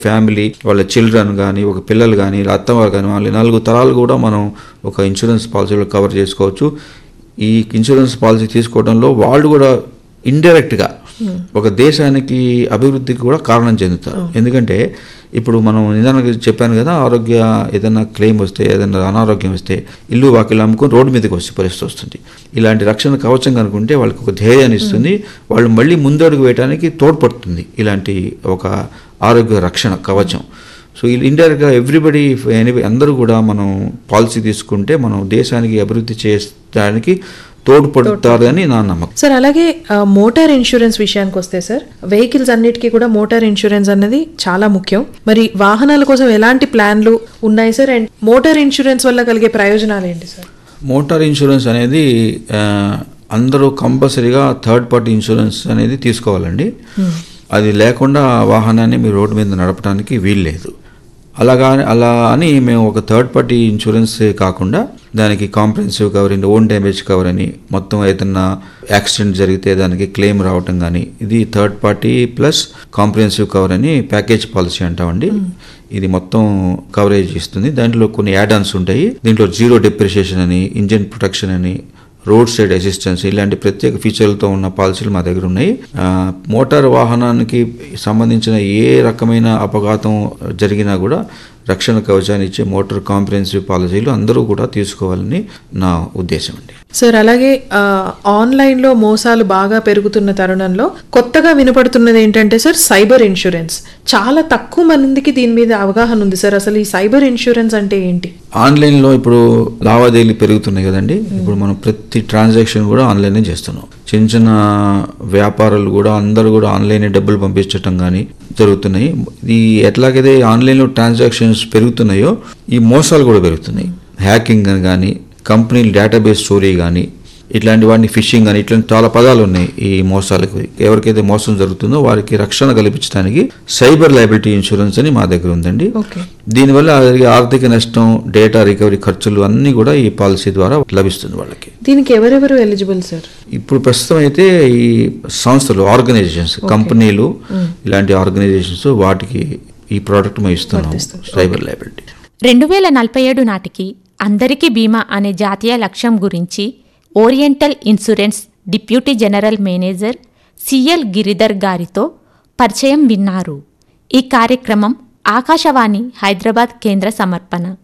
family వాళ్ళ children కానీ ఒక పిల్లలు కానీ అత్తవారు కానీ వాళ్ళ నాలుగు తరాలు కూడా మనం ఒక ఇన్సూరెన్స్ పాలసీలో కవర్ చేసుకోవచ్చు ఈ ఇన్సూరెన్స్ పాలసీ తీసుకోవడంలో వాళ్ళు కూడా ఇండైరెక్ట్గా ఒక దేశానికి అభివృద్ధికి కూడా కారణం చెందుతారు ఎందుకంటే ఇప్పుడు మనం నిదానంగా చెప్పాను కదా ఆరోగ్య ఏదైనా క్లెయిమ్ వస్తే ఏదైనా అనారోగ్యం వస్తే ఇల్లు వాకిలు అమ్ముకొని రోడ్డు మీదకి వచ్చే పరిస్థితి వస్తుంది ఇలాంటి రక్షణ కవచం కనుకుంటే వాళ్ళకి ఒక ధైర్యాన్ని ఇస్తుంది వాళ్ళు మళ్ళీ ముందడుగు వేయడానికి తోడ్పడుతుంది ఇలాంటి ఒక ఆరోగ్య రక్షణ కవచం సో ఇండైరెక్ట్గా ఎవ్రీబడి అందరూ కూడా మనం పాలసీ తీసుకుంటే మనం దేశానికి అభివృద్ధి చేయడానికి తోడ్పడతారని నా నమ్మకం సార్ అలాగే ఆ, మోటార్ ఇన్సూరెన్స్ విషయానికి వస్తే సార్ వెహికల్స్ అన్నిటికీ కూడా మోటార్ ఇన్సూరెన్స్ అన్నది చాలా ముఖ్యం మరి వాహనాల కోసం ఎలాంటి ప్లాన్లు ఉన్నాయి సార్ అండ్ మోటార్ ఇన్సూరెన్స్ వల్ల కలిగే ప్రయోజనాలు ఏంటి సార్ మోటార్ ఇన్సూరెన్స్ అనేది ఆ, అందరూ కంపల్సరీగా థర్డ్ పార్టీ ఇన్సూరెన్స్ అనేది తీసుకోవాలండి అది లేకుండా ఆ వాహనాన్ని మీరు రోడ్డు మీద నడపడానికి వీల్లేదు అలాగా అలా అని మేము ఒక థర్డ్ పార్టీ ఇన్సూరెన్స్ కాకుండా దానికి comprehensive cover and own damage cover అని మొత్తం ఏదన్నా యాక్సిడెంట్ జరిగితే దానికి క్లెయిమ్ రావటం కానీ ఇది third party plus comprehensive cover అని ప్యాకేజ్ పాలసీ అంటామండి ఇది మొత్తం కవరేజ్ ఇస్తుంది దాంట్లో కొన్ని యాడ్ ఆన్స్ ఉంటాయి దీంట్లో జీరో డిప్రిషియేషన్ అని ఇంజిన్ ప్రొటెక్షన్ అని రోడ్ సైడ్ అసిస్టెన్స్ ఇలాంటి ప్రత్యేక ఫీచర్లతో ఉన్న పాలసీలు మా దగ్గర ఉన్నాయి ఆ, మోటార్ వాహనానికి సంబంధించిన ఏ రకమైన అపఘాతం జరిగినా కూడా రక్షణ కవచాన్ని ఇచ్చే మోటార్ కాంప్రహెన్సివ్ పాలసీలు అందరూ కూడా తీసుకోవాలని నా ఉద్దేశం అండి సార్ అలాగే ఆ, ఆన్లైన్లో మోసాలు బాగా పెరుగుతున్న తరుణంలో కొత్తగా వినపడుతున్నది ఏంటంటే సార్ సైబర్ ఇన్సూరెన్స్ చాలా తక్కువ మందికి దీని మీద అవగాహన ఉంది సార్ అసలు ఈ సైబర్ ఇన్సూరెన్స్ అంటే ఏంటి ఆన్లైన్లో ఇప్పుడు లావాదేవీలు పెరుగుతున్నాయి కదండి ఇప్పుడు మనం ప్రతి ట్రాన్సాక్షన్ కూడా ఆన్లైనే చేస్తున్నాం చిన్న చిన్న వ్యాపారాలు కూడా అందరూ కూడా ఆన్లైనే డబ్బులు పంపించటం కానీ జరుగుతున్నాయి ఇది ఎట్లాగైతే ఆన్లైన్లో ట్రాన్సాక్షన్స్ పెరుగుతున్నాయో ఈ మోసాలు కూడా పెరుగుతున్నాయి హ్యాకింగ్ అని కానీ కంపెనీ డేటాబేస్ స్టోరీ కానీ ఇట్లాంటి వాటిని ఫిషింగ్ అని ఇట్లాంటి చాలా పదాలు ఉన్నాయి ఈ మోసాలకు ఎవరికైతే మోసం జరుగుతుందో వారికి రక్షణ కల్పించడానికి సైబర్ లైబిలిటీ ఇన్సూరెన్స్ అని మా దగ్గర ఉందండి ఓకే దీనివల్ల జరిగే ఆర్థిక నష్టం డేటా రికవరీ ఖర్చులు అన్నీ కూడా ఈ పాలసీ ద్వారా లభిస్తుంది వాళ్ళకి దీనికి ఎవరెవరు ఎలిజిబుల్ సార్ ఇప్పుడు ప్రస్తుతం అయితే ఈ సంస్థలు ఆర్గనైజేషన్స్ కంపెనీలు ఇలాంటి ఆర్గనైజేషన్స్ వాటికి ఈ ప్రోడక్ట్ మేము ఇస్తున్నాం సైబర్ లైబిలిటీ రెండు వేల నలభై ఏడు నాటికి అందరికీ బీమా అనే జాతీయ లక్ష్యం గురించి Oriental insurance deputy general manager CL Giridhar గారితో పరిచయం విన్నారు ఈ కార్యక్రమం ఆకాశవాణి హైదరాబాద్ కేంద్ర సమర్పణ